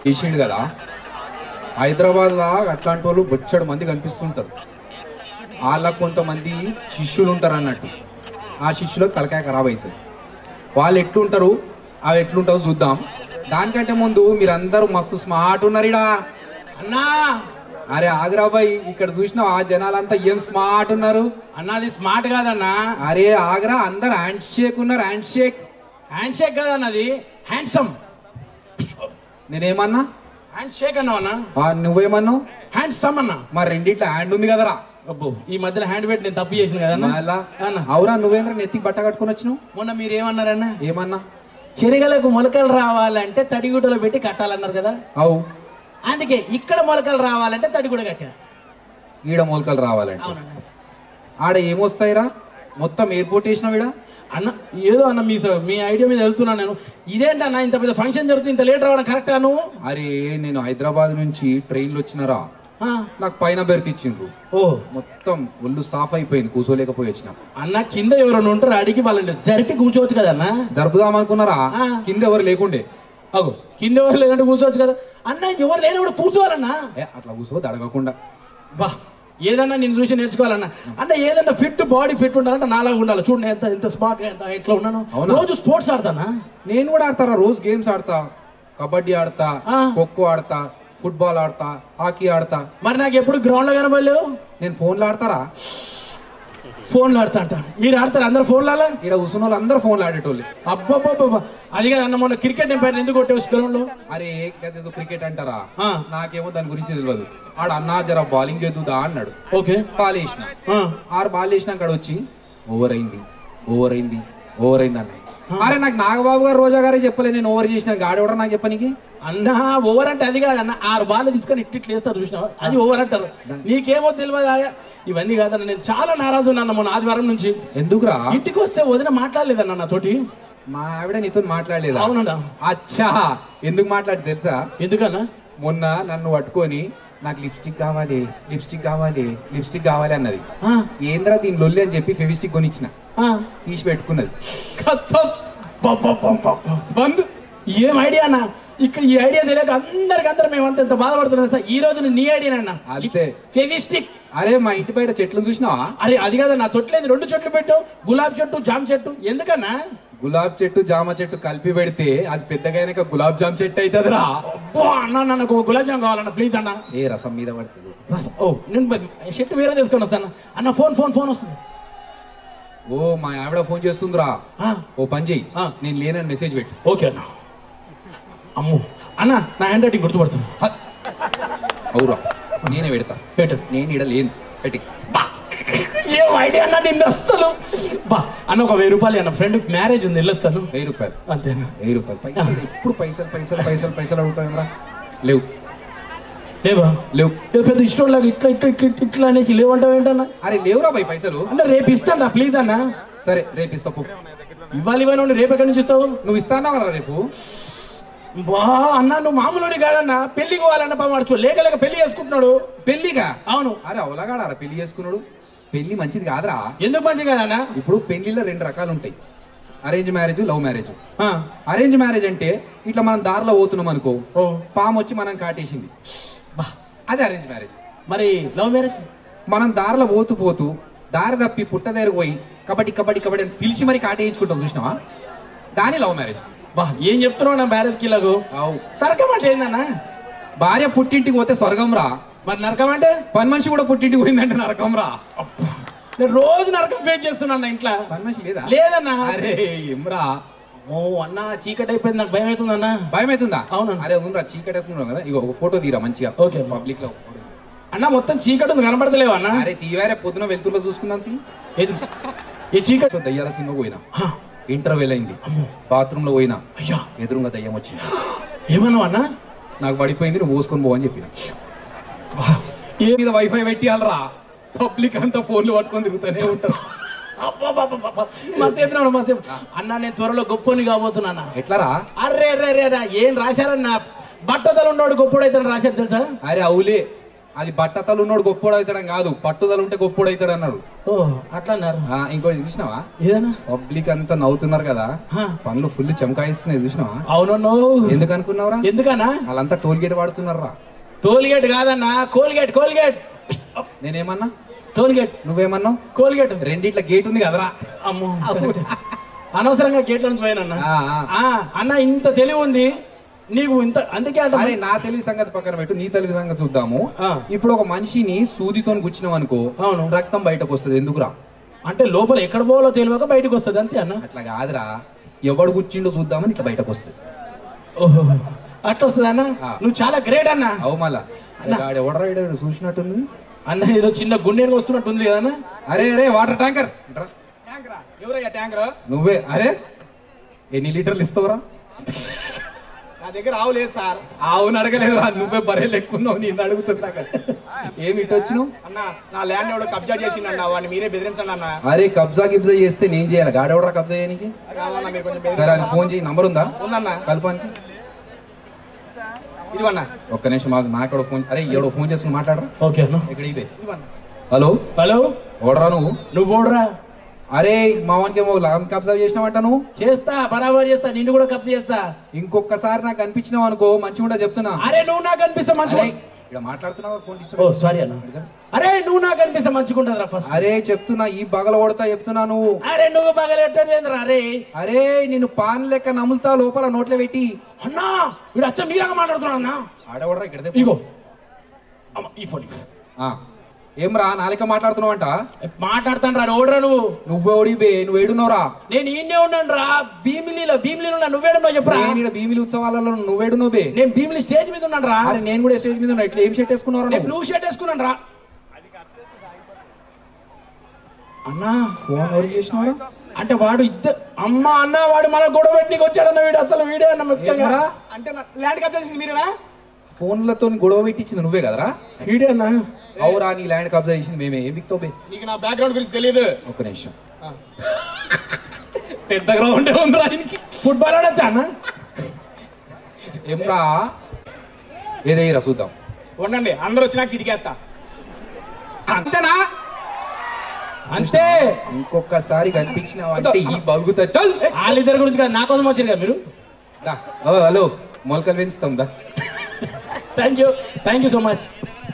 తీసిండు కదా హైదరాబాద్లో అట్లాంటి వాళ్ళు బొచ్చడు మంది కనిపిస్తుంటారు వాళ్ళకు కొంతమంది శిష్యులు ఉంటారు అన్నట్టు ఆ శిష్యులకు తలకాయ ఖరాబ్ అవుతుంది వాళ్ళు ఎట్లుంటారు అవి ఎట్లుంటారో చూద్దాం దానికంటే ముందు మీరందరూ మస్తు స్మార్ట్ ఉన్నారు ఇడా అన్నా అరే ఆగ్రాబాయ్ ఇక్కడ చూసిన ఆ జనాలంతా ఏం స్మార్ట్ ఉన్నారు అన్నది స్మార్ట్ కాదన్నా అరే ఆగ్రా అందరు హ్యాండ్ షేక్ ఉన్నారు హ్యాండ్ షేక్ హ్యాండ్ షేక్ కాదన్నది హ్యాండ్సమ్ నేనేమన్నా హ్యాండ్ షేక్ అన్నావన్నా ఆ, నువ్వేమన్నావు హ్యాండ్ సమ్ అన్నా మరి రెండిట్లో హ్యాండ్ ఉంది కదరా అబ్బో ఈ మధ్యలో హ్యాండ్ పెట్టి నేను తప్పు చేసిన కదన్నా మళ్ళా అన్న అవురా నువ్వేంద్ర నెత్తికి బట్ట కట్టుకుని వచ్చినావు మొన్న మీరు ఏమన్నారన్నా ఏమన్నా చెరిగలకు మొలకలు రావాలంటే తడిగుడ్డలో పెట్టి కట్టాలన్నారు కదా అవు అందుకే ఇక్కడ మొలకలు రావాలంటే తడిగుడ్డ కట్టా ఈడ మూలకలు రావాలంటే అవునన్నా ఆడ ఏమొస్తాయిరా మొత్తం ఎయిర్పోర్ట్ వేసినావు ఈడ అన్న ఏదో అన్న మీ స- మీ ఐడియా మీద వెళ్తున్నాను నేను ఇదేంటన్నా ఇంత పెద్ద ఫంక్షన్ జరుగుతుంది ఇంత లేట్ రావడం కరెక్టా నువ్వు అరే నేను హైదరాబాద్ నుంచి ట్రైన్లో వచ్చినారా ఆ, నాకు పైన బెర్త్ ఇచ్చిండ్రు ఓ మొత్తం ఒళ్ళు సాఫ్ అయిపోయింది కూర్చోలేకపోయి వచ్చిన అన్న కింద ఎవరైనా ఉంటారు అడిగి వాళ్ళని జరిపి కూర్చోవచ్చు కదా అన్న జరుపుదాం అనుకున్నారా ఆ. కింద ఎవరు లేకుండే అగో కింద ఎవరు లేదంటే కూర్చోవచ్చు కదా అన్న ఎవరు లేనప్పుడు కూర్చోవాలన్నా ఏ అట్లా కూర్చో అడగకుండా బా ఏదన్నా నేను చూసి నేర్చుకోవాలన్నా అన్న ఏదన్నా ఫిట్ బాడీ ఫిట్ ఉండాలంటే నాలాగా ఉండాలి చూడు నేను ఎంత ఎంత స్మార్ట్ ఎంత ఇట్లా ఉన్నాను అవునా? రోజు స్పోర్ట్స్ ఆడతానా నేను కూడా ఆడతారా రోజు గేమ్స్ ఆడతా కబడ్డీ ఆడతా ఆ. ఖోఖో ఆడతా ఫుట్బాల్ ఆడతా హాకీ ఆడతా మరి నాకు ఎప్పుడు గ్రౌండ్ లో కనబడలేవు నేను ఫోన్లో ఆడతారా ఫోన్లో ఆడతా అంట మీరు ఆడతారు అందరు ఫోన్లో ఆడాలా? ఇక్కడ కూర్చున్న వాళ్ళు అందరూ ఫోన్లో ఆడేటోళ్ళు అబ్బబ్బబ్బబ్బా అది కదా అన్న మొన్న క్రికెట్ ఎంపైర్ ఎందుకు కొట్టే గ్రౌండ్ లో అరే గదేదో క్రికెట్ అంటారా ఆ. నాకేమో దాని గురించి తెలియదు ఆడ అన్నా జర బౌలింగ్ చేద్దుదా అన్నాడు ఓకే బాల్ వేసిన ఆ, ఆరు బాల్ వేసినాక ఆడ వచ్చి ఓవర్ అయింది ఓవర్ అయింది ఓవర్ అయింది అన్నాడు అరే నాకు నాగబాబు గారు రోజా గారే చెప్పలే నేను ఓవర్ చేసిన గాడి కూడా నాకు చెప్పనీకి అన్న ఓవర్ అంటే అది కాదన్న ఆరు బాల్ తీసుకొని ఇట్టి ఇట్లా వేస్తారు చూసినావా అది ఓవర్ అంటారు నీకేమో తెలియదు ఆయా ఇవన్నీ కాదన్న నేను చాలా నారాజు ఉన్నాను మొన్న ఆదివారం నుంచి ఎందుకురా ఇంటికి వస్తే వదిన మాట్లాడలేదన్న నాతోటి మా ఆవిడ నీతో మాట్లాడలేదా అవునన్నా అచ్చా ఎందుకు మాట్లాడి తెలుసా ఎందుకన్నా మొన్న నన్ను పట్టుకొని నాకు లిప్స్టిక్ కావాలి లిప్స్టిక్ కావాలి లిప్స్టిక్ కావాలి అన్నది ఆ, ఏంద్రా దీని లొల్లి అని చెప్పి ఫెవిస్టిక్ కొనిచ్చిన ఆ. తీసి పెట్టుకున్నది ఖతం. పప్పపప్పప. బంద్ ఏం ఐడియా అన్న ఇక్కడ ఈ ఐడియా తెలియక అందరికి అందరం మేమంతా ఎంత బాధపడుతున్నాం సార్ ఈ రోజు నీ ఐడియానన్నా అంతే ఫెవిస్టిక్ అరే మా ఇంటి బయట చెట్లు చూసినావా అరే అది కదా నా తొట్లేదు రెండు చెట్లు పెట్టు గులాబీ చెట్టు జామ్ చెట్టు ఎందుకన్నా గులాబ్ చెట్టు జామ చెట్టు కలిపి పెడితే అది పెద్దగా అయినాక గులాబ్ జామ్ చెట్టు అవుతుందిరా అబ్బా అన్న నాకు గులాబ్ జామ్ కావాలన్న ప్లీజ్ అన్న ఏ రసం మీద పడుతుంది రస- ఓ నేను మరి షర్ట్ వేరే తీసుకొని వస్తాను అన్న ఫోన్ ఫోన్ ఫోన్ వస్తుంది ఓ మా ఆవిడ ఫోన్ చేస్తుందిరా ఆ, ఓ పని చెయ్యి ఆ. నేను లేనని మెసేజ్ పెట్టు ఓకే అన్న అమ్ము అన్న నా హ్యాండ్ రైటింగ్ గుర్తుపడుతుంది హ, అవురా నేనే పెడతా పెట్టు నేను ఇడ లేను పెట్టి బా ఏం ఐడియా అన్న నిన్ను అస్సలు బా అన్న ఒక వెయ్యి రూపాయలు అన్న ఫ్రెండ్ మ్యారేజ్ ఉంది వెళ్ళొస్తాను వెయ్యి రూపాయలు అంతేనా వెయ్యి రూపాయలు పైసలు ఎప్పుడు పైసలు పైసలు పైసలు పైసలు అడుగుతాయరా లేవు లేవా లేవు ఏ పెద్ద ఇష్టం లాగా ఇట్లా ఇట్లా ఇట్లా ఇట్లా ఇట్లా అనేసి లేవంటావు ఏంటన్నా అరే లేవురా భయ్ పైసలు అన్న రేపు ఇస్తాను ప్లీజ్ అన్న సరే రేపు ఇస్తా పో ఇవ్వాలి ఇవ్వాలి ఉండి రేపు ఎక్కడి నుంచి ఇస్తావు నువ్వు ఇస్తాన్నావు కదా రేపు బా అన్న నువ్వు మామూలుని కాదన్న పెళ్లికి పోవాలన్న పామాడు లేక లేక పెళ్లి చేసుకుంటున్నాడు పెళ్లిగా అవును అరే అవలగాడ పెళ్లి చేసుకున్నాడు పెళ్లి మంచిది కాదురా ఎందుకు మంచి కాదన్న ఇప్పుడు పెళ్లిలో రెండు రకాలు ఉంటాయి అరేంజ్ మ్యారేజ్ లవ్ మ్యారేజ్ ఆ, అరేంజ్ మ్యారేజ్ అంటే ఇట్లా మనం దారిలో పోతున్నాం అనుకో ఓ పాము వచ్చి మనం కాటేసింది బా అది అరేంజ్ మ్యారేజ్ మరి లవ్ మ్యారేజ్ మనం దారిలో పోతూ పోతూ దారి తప్పి పుట్ట దగ్గర పోయి కబడ్డీ కబడ్డీ కబడ్డీ అని పిలిచి మరి కాటేయించుకుంటాం చూసినావా దాని లవ్ మ్యారేజ్ బా ఏం చెప్తున్నావు నా మ్యారేజ్ కి ఇలాగో అవు సరకం అంటే ఏందన్న భార్య పుట్టింటికి పోతే స్వర్గం రా మరి నరకం అంటే పని మనిషి కూడా పుట్టింటికి పోయిందంటే నరకం రా నేను రోజు నరకం ఫేస్ చేస్తున్నా ఇంట్లో పని మనిషి లేదా లేదన్నా అరే ఏమ్రా ఓ అన్న చీకటి అయిపోయింది నాకు భయం అవుతుందన్న భయం అవుతుందా అవును. అరే ఉందిరా చీకటి అవుతున్నావు కదా ఇక ఒక ఫోటో తీరా మంచిగా ఓకే. పబ్లిక్ లో అన్న మొత్తం చీకటి ఉంది కనబడతలేవా అన్న అరే తీవారే పొద్దున వెళ్తుర్లో చూసుకుందాం తీ ఏది ఈ చీకటి సో దయ్యాల సినిమా పోయినా హా, ఇంటర్వెల్ అయింది బాత్రూమ్ లో పోయినా అయ్యా ఎదురుగా దయ్యం వచ్చింది ఏమన్నావు అన్న నాకు పడిపోయింది నువ్వు పోసుకొని పోవని చెప్పిన బా, ఏ మీద వైఫై పెట్టియాలరా పబ్లిక్ అంతా ఫోన్లు పట్టుకొని తిరుగుతూనే ఉంటారు అబ్బబ్బబ్బబ్బ. మసేపు నాడు మసేపు అన్న నేను త్వరలో గొప్పని కాబోతున్నా ఎట్లరా అర్రే రే రే రా ఏం రాశారన్న బట్టతలు ఉన్నాడు గొప్పడైతే రాశారు తెలుసా అరే అవులే అది బట్టతలు ఉన్నోడు గొప్పోడు అవుతాడని కాదు పట్టుదల ఉంటే గొప్పోడు అవుతాడు అన్నారు ఓ అట్లా అన్నారు ఆ, ఇంకోటి చూసినావా ఏదన్నా పబ్లిక్ అంతా నవ్వుతున్నారు కదా హా. పనులు ఫుల్ చమకాయిస్తున్నాయి చూసినావా అవునన్ను ఎందుకు అనుకున్నావురా ఎందుకన్నా వాళ్ళంతా టోల్ గేట్ వాడుతున్నారా టోల్ గేట్ కాదన్నా కోల్గేట్ కోల్గేట్ నేనేమన్నా టోల్ గేట్ నువ్వేమన్నావు కోల్గేట్ రెండిట్ల గేట్ ఉంది కదరా అమ్మో correct. అనవసరంగా గేట్ల నుంచి పోయినన్నా ఆ, ఆ. ఆ, అన్న ఇంత తెలివి ఉంది నీకు ఇంత అందుకే అంట అరే నా తెలివి సంగతి పక్కన పెట్టు నీ తెలివి సంగతి చూద్దాము ఆ. ఇప్పుడు ఒక మనిషిని సూదితో గుచ్చినాం అనుకో అవును. రక్తం బయటకు వస్తుంది ఎందుకురా అంటే లోపల ఎక్కడ పోవాలో తెలియక బయటకు వస్తుంది అంతే అన్న అట్లా కాదురా ఎవడు గుచ్చిండో చూద్దామని ఇట్లా బయటకు వస్తుంది ఓహో అట్లా వస్తుంది అన్న ఆ. నువ్వు చాలా గ్రేట్ అన్న అవు మళ్ళా ఎవడరా ఈడు చూసినట్టుంది అన్న ఏదో చిన్న గుండెనికి వస్తున్నట్టుంది కదా అన్న అరే అరే వాటర్ ట్యాంకర్ రా. ఎవరయ్యా ట్యాంకర్ నువ్వే అరే ఎన్ని లీటర్లు ఇస్తావురా నా దగ్గర ఆవు లేదు సార్ ఆవును అడగలేదు నువ్వే బర్రెలు ఎక్కున్నావు నేను అడుగుతున్నా కదా ఏమి ఇటు వచ్చినావు అన్న నా ల్యాండ్ ఎవడో కబ్జా చేసిండన్న వాడిని మీరే బెదిరించండి అన్న అరే కబ్జా గిబ్జా చేస్తే నేను చేయాలి గాడెవడరా కబ్జా చేయడానికి కావాలన్నా మీరు కొంచెం సరే బెదిరించండి ఆయన ఫోన్ చేయి నంబర్ ఉందా ఉందన్న కల్పానికి ఇదిగోన్న ఒక్క నిమిషం మాకు నాకెవడో ఫోన్ అరే ఎవడో ఫోన్ చేసుకుని మాట్లాడరా ఓకే అన్న ఇక్కడ ఇవే ఇదిగోన్న హలో హలో ఓడరా నువ్వు నువ్వు ఓడరా అరే మా వానికి ఏమో లామ్ కబ్జా చేసినావంట నువ్వు చేస్తా బరాబర్ చేస్తా నిన్ను కూడా కప్ చేస్తా ఇంకొకసారి నాకు కనిపించినావు అనుకో మంచిగా కూడా చెప్తున్నా అరే నువ్వు నాకు అనిపిస్తా మంచిగా అరే ఇక్కడ మాట్లాడుతున్నావా ఫోన్ ఓ డిస్టర్బ్ సారీ అన్న అరే నువ్వు నాకు అనిపిస్తా మంచిగుంటదిరా ఫస్ట్ అరే చెప్తున్నా ఈ బగల కొడతా చెప్తున్నా నువ్వు అరే నువ్వు పగలెట్టేంద్రా అరే అరే నేను పాన్ లెక్క నములుతా లోపల నోట్లో పెట్టి అన్నా వీడు అచ్చం నీలాగా మాట్లాడుతున్నాడు అన్నా ఆడవడరా ఇక్కడ ఇగో అమ్మ, ఈ ఫోన్ ఇవ్వు. ఏం రా నాలిక మాట్లాడుతున్నావంట మాట్లాడతాను రా ఓడరా నువ్వు నువ్వు ఓడిబే నువ్వు ఏడున్నావురా నేను ఈయనే ఉన్నాను రా భీమిలిలో భీమిలిలో ఉన్నా నువ్వేడున్నావు చెప్పరా నేను ఈడ భీమిలి ఉత్సవాలలో నువ్వేడున్నావు బే నేను భీమిలి స్టేజ్ మీద ఉన్నాను రా అరే నేను కూడా స్టేజ్ మీద ఉన్నా ఇట్లా ఏం షర్ట్ వేసుకున్నారా నేను బ్లూ షర్ట్ వేసుకున్నాను రా అన్నా ఫోన్ ఎవరు చేసినారా అంటే వాడు ఇద్దరు అమ్మ అన్న వాడు మన గొడవ పెట్టి వచ్చాడన్న వీడు అసలు వీడే అన్న ముఖ్యంగా ఏమరా అంటే నా ల్యాండ్ కబ్జా చేసింది మీరేనా ఫోన్లతో గొడవ పెట్టించింది నువ్వే కదరా వీడే అన్న అవురా నీ ల్యాండ్ కబ్జా చేసింది మేమే ఏం బిక్తావు బే నీకు నా బ్యాక్గ్రౌండ్ గురించి తెలియదు ఒక్క నిమిషం పెద్ద గ్రౌండ్ ఉంది ఆయనకి ఫుట్బాల్ ఆడచ్చా అన్న ఏమ్రా ఏదైరా చూద్దాం ఉండండి అందరూ వచ్చినాక చిటికేస్తా అంతేనా అంతే ఇంకొకసారి కనిపించినావు అంటే ఈ బలుగుతా చల్ వాళ్ళిద్దరి గురించి కాదు నా కోసం వచ్చారు కదా మీరు దా. ఓ, హలో మొలకలు పెంచుతాం దా thank you thank you so much